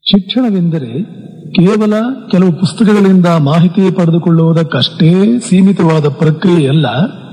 ಶಿಕ್ಷಣವೆಂದರೆ ಕೇವಲ ಕೆಲವು ಪುಸ್ತಕಗಳಿಂದ ಮಾಹಿತಿ ಪಡೆದುಕೊಳ್ಳುವುದಕ್ಕಷ್ಟೇ ಸೀಮಿತವಾದ ಪ್ರಕ್ರಿಯೆಯಲ್ಲ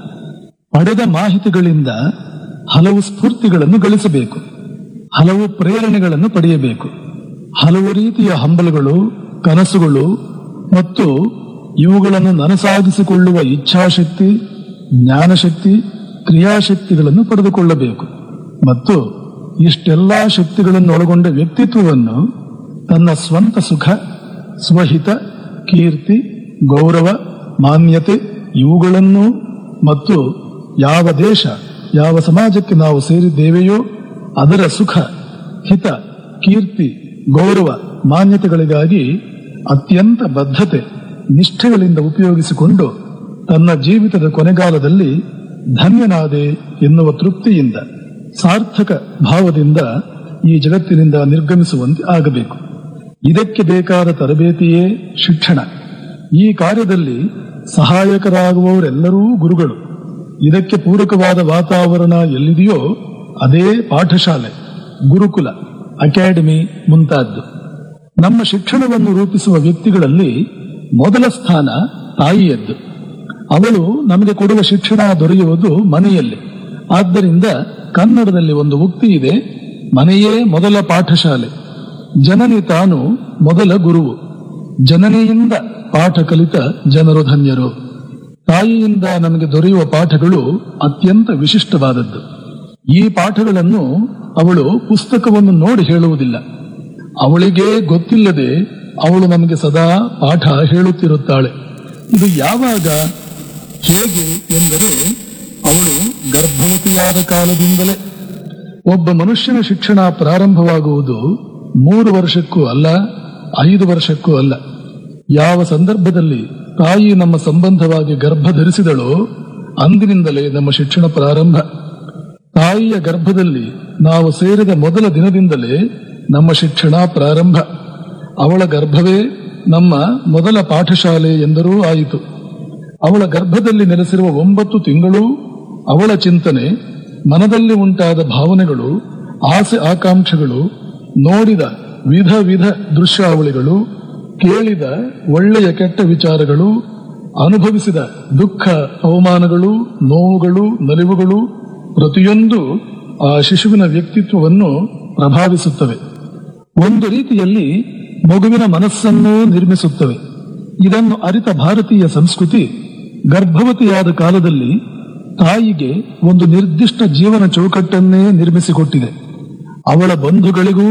ಪಡೆದ ಮಾಹಿತಿಗಳಿಂದ ಹಲವು ಸ್ಫೂರ್ತಿಗಳನ್ನು ಗಳಿಸಬೇಕು ಹಲವು ಪ್ರೇರಣೆಗಳನ್ನು ಪಡೆಯಬೇಕು ಹಲವು ರೀತಿಯ ಹಂಬಲಗಳು ಕನಸುಗಳು ಮತ್ತು ಇವುಗಳನ್ನು ನನಸಾಗಿಸಿಕೊಳ್ಳುವ ಇಚ್ಛಾಶಕ್ತಿ ಜ್ಞಾನಶಕ್ತಿ ಕ್ರಿಯಾಶಕ್ತಿಗಳನ್ನು ಪಡೆದುಕೊಳ್ಳಬೇಕು ಮತ್ತು ಇಷ್ಟೆಲ್ಲಾ ಶಕ್ತಿಗಳನ್ನು ಒಳಗೊಂಡ ವ್ಯಕ್ತಿತ್ವವನ್ನು ತನ್ನ ಸ್ವಂತ ಸುಖ ಸ್ವಹಿತ ಕೀರ್ತಿ ಗೌರವ ಮಾನ್ಯತೆ ಇವುಗಳನ್ನು ಮತ್ತು ಯಾವ ದೇಶ ಯಾವ ಸಮಾಜಕ್ಕೆ ನಾವು ಸೇರಿದ್ದೇವೆಯೋ ಅದರ ಸುಖ ಹಿತ ಕೀರ್ತಿ ಗೌರವ ಮಾನ್ಯತೆಗಳಿಗಾಗಿ ಅತ್ಯಂತ ಬದ್ಧತೆ ನಿಷ್ಠೆಗಳಿಂದ ಉಪಯೋಗಿಸಿಕೊಂಡು ತನ್ನ ಜೀವಿತದ ಕೊನೆಗಾಲದಲ್ಲಿ ಧನ್ಯನಾದೆ ಎನ್ನುವ ತೃಪ್ತಿಯಿಂದ ಸಾರ್ಥಕ ಭಾವದಿಂದ ಈ ಜಗತ್ತಿನಿಂದ ನಿರ್ಗಮಿಸುವಂತೆ ಆಗಬೇಕು ಇದಕ್ಕೆ ಬೇಕಾದ ತರಬೇತಿಯೇ ಶಿಕ್ಷಣ ಈ ಕಾರ್ಯದಲ್ಲಿ ಸಹಾಯಕರಾಗುವವರೆಲ್ಲರೂ ಗುರುಗಳು ಇದಕ್ಕೆ ಪೂರಕವಾದ ವಾತಾವರಣ ಎಲ್ಲಿದೆಯೋ ಅದೇ ಪಾಠಶಾಲೆ ಗುರುಕುಲ ಅಕಾಡೆಮಿ ಮುಂತಾದ್ದು ನಮ್ಮ ಶಿಕ್ಷಣವನ್ನು ರೂಪಿಸುವ ವ್ಯಕ್ತಿಗಳಲ್ಲಿ ಮೊದಲ ಸ್ಥಾನ ತಾಯಿಯದ್ದು ಅವಳು ನಮಗೆ ಕೊಡುವ ಶಿಕ್ಷಣ ದೊರೆಯುವುದು ಮನೆಯಲ್ಲಿ ಆದ್ದರಿಂದ ಕನ್ನಡದಲ್ಲಿ ಒಂದು ಉಕ್ತಿ ಇದೆ ಮನೆಯೇ ಮೊದಲ ಪಾಠಶಾಲೆ ಜನನಿ ತಾನು ಮೊದಲ ಗುರುವು ಜನನಿಯಿಂದ ಪಾಠ ಕಲಿತ ಜನರು ಧನ್ಯರು ತಾಯಿಯಿಂದ ನಮಗೆ ದೊರೆಯುವ ಪಾಠಗಳು ಅತ್ಯಂತ ವಿಶಿಷ್ಟವಾದದ್ದು ಈ ಪಾಠಗಳನ್ನು ಅವಳು ಪುಸ್ತಕವನ್ನು ನೋಡಿ ಹೇಳುವುದಿಲ್ಲ ಅವಳಿಗೆ ಗೊತ್ತಿಲ್ಲದೆ ಅವಳು ನಮಗೆ ಸದಾ ಪಾಠ ಹೇಳುತ್ತಿರುತ್ತಾಳೆ ಇದು ಯಾವಾಗ ಹೇಗೆ ಎಂದರೆ ಅವಳು ಗರ್ಭವತಿಯಾದ ಕಾಲದಿಂದಲೇ ಒಬ್ಬ ಮನುಷ್ಯನ ಶಿಕ್ಷಣ ಪ್ರಾರಂಭವಾಗುವುದು ಮೂರು ವರ್ಷಕ್ಕೂ ಅಲ್ಲ ಐದು ವರ್ಷಕ್ಕೂ ಅಲ್ಲ ಯಾವ ಸಂದರ್ಭದಲ್ಲಿ ತಾಯಿ ನಮ್ಮ ಸಂಬಂಧವಾಗಿ ಗರ್ಭ ಧರಿಸಿದಳೋ ಅಂದಿನಿಂದಲೇ ನಮ್ಮ ಶಿಕ್ಷಣ ಪ್ರಾರಂಭ ತಾಯಿಯ ಗರ್ಭದಲ್ಲಿ ನಾವು ಸೇರಿದ ಮೊದಲ ದಿನದಿಂದಲೇ ನಮ್ಮ ಶಿಕ್ಷಣ ಪ್ರಾರಂಭ ಅವಳ ಗರ್ಭವೇ ನಮ್ಮ ಮೊದಲ ಪಾಠಶಾಲೆ ಎಂದರೂ ಆಯಿತು ಅವಳ ಗರ್ಭದಲ್ಲಿ ನೆಲೆಸಿರುವ ಒಂಬತ್ತು ತಿಂಗಳು ಅವಳ ಚಿಂತನೆ ಮನದಲ್ಲಿ ಉಂಟಾದ ಭಾವನೆಗಳು ಆಸೆ ಆಕಾಂಕ್ಷೆಗಳು ನೋಡಿದ ವಿಧ ವಿಧ ದೃಶ್ಯಾವಳಿಗಳು ಕೇಳಿದ ಒಳ್ಳೆಯ ಕೆಟ್ಟ ವಿಚಾರಗಳು ಅನುಭವಿಸಿದ ದುಃಖ ಅವಮಾನಗಳು ನೋವುಗಳು ನಲಿವುಗಳು ಪ್ರತಿಯೊಂದು ಆ ಶಿಶುವಿನ ವ್ಯಕ್ತಿತ್ವವನ್ನು ಪ್ರಭಾವಿಸುತ್ತವೆ ಒಂದು ರೀತಿಯಲ್ಲಿ ಮಗುವಿನ ಮನಸ್ಸನ್ನು ನಿರ್ಮಿಸುತ್ತವೆ ಇದನ್ನು ಅರಿತ ಭಾರತೀಯ ಸಂಸ್ಕೃತಿ ಗರ್ಭವತಿಯಾದ ಕಾಲದಲ್ಲಿ ತಾಯಿಗೆ ಒಂದು ನಿರ್ದಿಷ್ಟ ಜೀವನ ಚೌಕಟ್ಟನ್ನೇ ನಿರ್ಮಿಸಿಕೊಟ್ಟಿದೆ ಅವಳ ಬಂಧುಗಳಿಗೂ